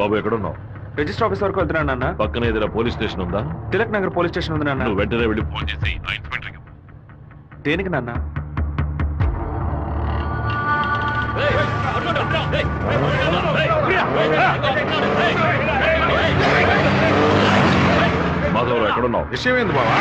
బాబు ఎక్కడున్నావు register office వరకు వెళ్తున్నాను నాన్న పక్కన ఏదైనా పోలీస్ స్టేషన్ ఉందా తిలక్ నగర్ పోలీస్ స్టేషన్ ఉంది నాన్న నువ్వు వెంటనే వెళ్ళి ఫోన్ చేసి ఆ ఇన్స్పెక్టర్కి దేనికి నాన్న మాధవరావు ఎక్కడున్నావు విషయం ఏంది బావా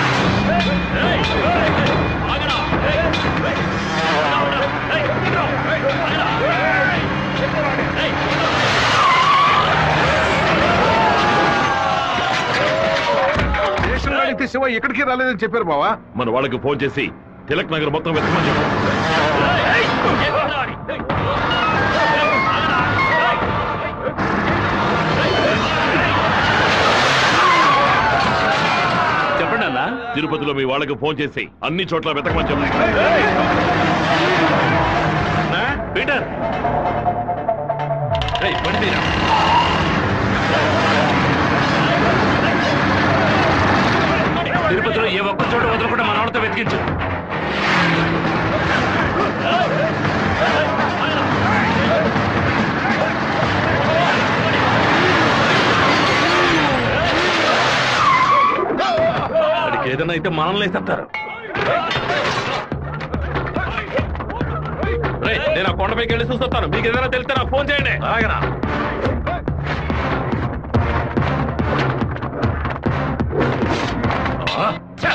స్టేషన్లో అడిగితే శివ ఎక్కడికి రాలేదని చెప్పారు బావా మన వాళ్ళకి ఫోన్ చేసి తిలక్ నగర్ మొత్తం వెతకమని చెప్పు చెప్పండి అన్న తిరుపతిలో మీ వాళ్ళకి ఫోన్ చేసి అన్ని చోట్ల వెతకమని చెప్పు పీటర్ రేయ్, బండి తీరా. తిరుపతిలో ఏ ఒక్క చోట వదలకుండా మన వాళ్ళతో వెతికించు వాడికి ఏదైనా అయితే మనల్ని వేసేస్తారు రేయ్, నేను ఆ కొండపైకి వెళ్ళి చూస్తాను మీకు ఏదైనా తెలిస్తే నాకు ఫోన్ చేయండి అలాగనా ఆ, ఛ!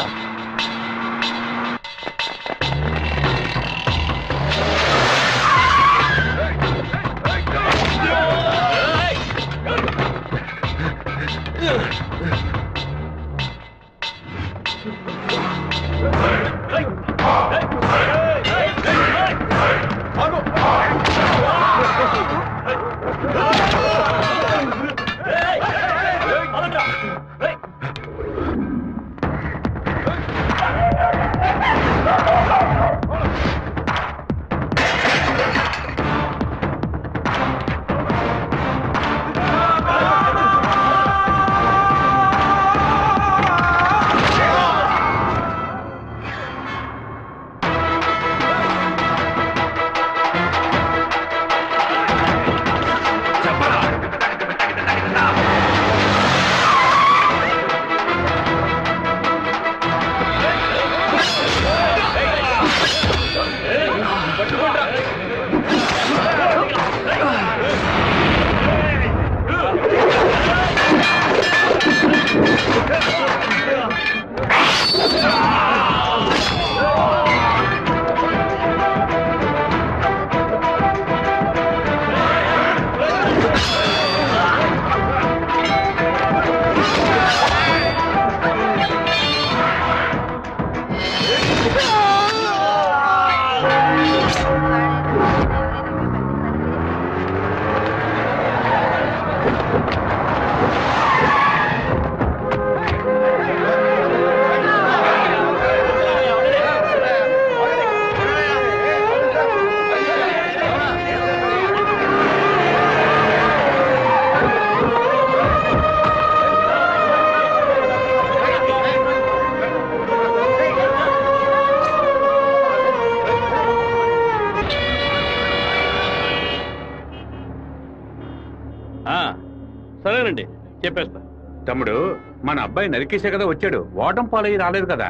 ఆ, సరేనండి చెప్పేస్తా తమ్ముడు మన అబ్బాయి నరికేసే కదా వచ్చాడు ఓటం పాలయ్యి రాలేదు కదా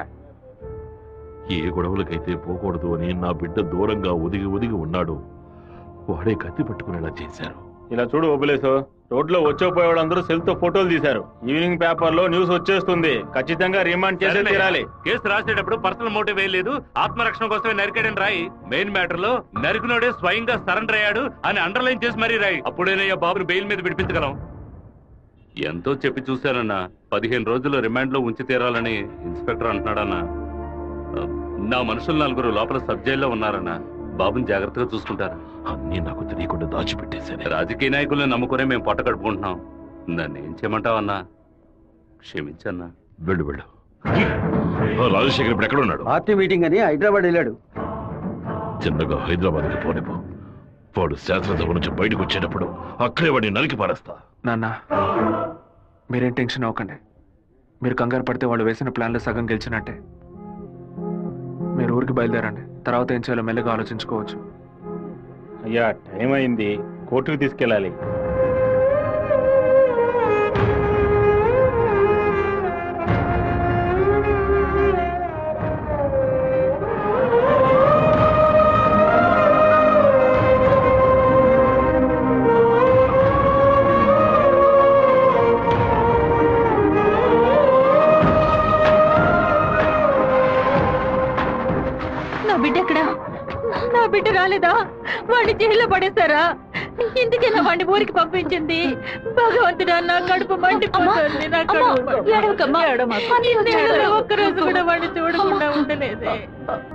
ఏ గొడవలకైతే పోకూడదు అని నా బిడ్డ దూరంగా ఒదిగి ఒదిగి ఉన్నాడు వాడే కత్తి పట్టుకునేలా చేశారు ఇలా చూడు ఓబులేసు రోడ్లో వచ్చే పోయేవాళ్ళందరూ సెల్ తో ఫోటోలు తీశారు ఈవినింగ్ పేపర్ లో న్యూస్ వచ్చేస్తుంది ఖచ్చితంగా రిమాండ్ చేసే తీరాలి కేసు రాసేటప్పుడు పర్సనల్ మోటివ్ వేయలేదు ఆత్మరక్షణ కోసమే నరికాడని రాయి మెయిన్ మ్యాటర్ లో నరికినోడే స్వయంగా సరెండర్ అయ్యాడు అని అండర్లైన్ చేసి మరీ రాయి అప్పుడేనయ్యా బాబుని బెయిల్ మీద విడిపించగలం ఎంతో చెప్పి చూశానన్నా పదిహేను రోజులు రిమాండ్ లో ఉంచి తీరాలని ఇన్స్పెక్టర్ అంటున్నాడన్నా ఆ, నా మనుషులు నలుగురు లోపల సబ్ జైల్లో ఉన్నారన్నా బాబుని జాగ్రత్తగా చూసుకుంటారు అన్నీ నాకు తెలియకుండా దాచిపెట్టేశాను రాజకీయ నాయకుల్ని నమ్ముకునే మేము పొట్ట కడుపుకుంటున్నాం నన్ను ఏం చేయమంటావన్నా క్షమించన్నా వెళ్ళు వెళ్ళు ఆ, రాజశేఖర్ ఇప్పుడు ఎక్కడ ఉన్నాడు పార్టీ మీటింగ్ అని హైదరాబాద్ వెళ్ళాడు చిన్నగా హైదరాబాద్కి పోనిపో వాడు శాస్త్రసభ నుంచి బయటకు వచ్చేటప్పుడు అక్కడే వాడిని నరికి పారేస్తా నాన్న మీరేం టెన్షన్ అవ్వకండి మీరు కంగారు పడితే వాళ్ళు వేసిన ప్లాన్లో సగం గెలిచినట్టే మీరు ఊరికి బయలుదేరండి తర్వాత ఏం చేయాలో మెల్లగా ఆలోచించుకోవచ్చు అయ్యా టైం అయింది కోర్టుకు తీసుకెళ్ళాలి నా బిడ్డ ఎక్కడా నా బిడ్డ రాలేదా వాడిని జైల్లో పడేశారా ఇందుకే నా వాడిని ఊరికి పంపించింది భగవంతుడా నా కడుపు మండిపోతుంది నా కడుపు ఒక్క రోజు కూడా వాడిని చూడకుండా ఉండలేదే